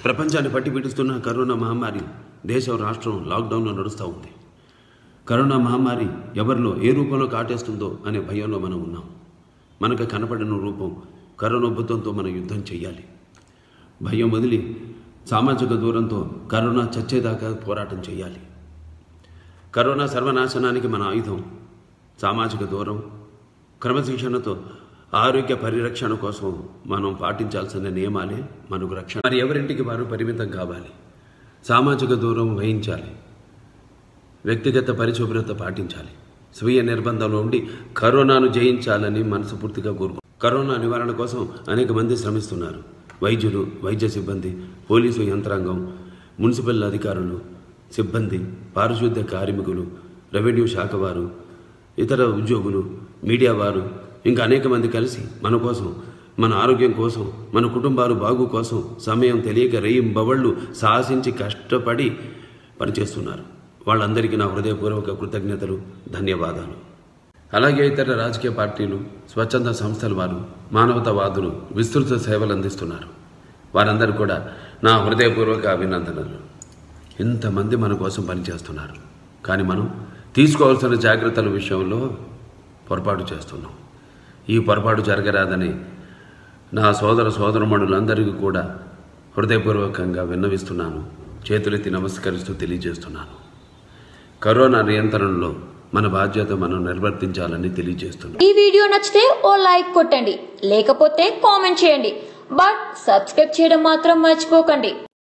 ప్రపంచాన్ని పట్టి పీడిస్తున్న కరోనా మహమ్మారి దేశం రాష్ట్రం లాక్డౌన్లో నడుస్తూ ఉంది కరోనా మహమ్మారి ఎవరిలో ఏ రూపంలో కాటేస్తుందో అనే భయంలో మనం ఉన్నాం మనకు కనపడిన రూపం కరోనా ఉబ్బతంతో మనం యుద్ధం చేయాలి భయం వదిలి సామాజిక దూరంతో కరోనా చచ్చేదాకా పోరాటం చేయాలి కరోనా సర్వనాశనానికి మన ఆయుధం సామాజిక దూరం క్రమశిక్షణతో ఆరోగ్య పరిరక్షణ కోసం మనం పాటించాల్సిన నియమాలే మనకు రక్షణ మరి ఎవరింటికి వారు పరిమితం కావాలి సామాజిక దూరం వహించాలి వ్యక్తిగత పరిశుభ్రత పాటించాలి స్వీయ నిర్బంధంలో ఉండి కరోనాను జయించాలని మనస్ఫూర్తిగా కోరుకు కరోనా నివారణ కోసం అనేక మంది శ్రమిస్తున్నారు వైద్యులు వైద్య సిబ్బంది పోలీసు యంత్రాంగం మున్సిపల్ అధికారులు సిబ్బంది పారిశుద్ధ్య కార్మికులు రెవెన్యూ శాఖ వారు ఇతర ఉద్యోగులు మీడియా వారు ఇంకా అనేక మంది కలిసి మన కోసం మన ఆరోగ్యం కోసం మన కుటుంబాలు బాగు కోసం సమయం తెలియక రేయింబవళ్ళు సాహసించి కష్టపడి పనిచేస్తున్నారు వాళ్ళందరికీ నా హృదయపూర్వక కృతజ్ఞతలు ధన్యవాదాలు అలాగే ఇతర రాజకీయ పార్టీలు స్వచ్ఛంద సంస్థల వారు మానవతావాదులు విస్తృత సేవలు అందిస్తున్నారు వారందరూ కూడా నా హృదయపూర్వక అభినందనలు ఇంతమంది మన కోసం పనిచేస్తున్నారు కానీ మనం తీసుకోవాల్సిన జాగ్రత్తల విషయంలో పొరపాటు చేస్తున్నాం ఈ పొరపాటు జరగరాదని నా సోదర సోదరమణులందరికీ కూడా హృదయపూర్వకంగా విన్నవిస్తున్నాను చేతులెత్తి నమస్కరిస్తూ తెలియజేస్తున్నాను కరోనా నియంత్రణలో మన బాధ్యత మనం నిర్వర్తించాలని తెలియజేస్తున్నాను ఈ వీడియో నచ్చితే ఓ లైక్ కొట్టండి లేకపోతే కామెంట్ చేయండి బట్ సబ్స్క్రైబ్ చేయడం మాత్రం మర్చిపోకండి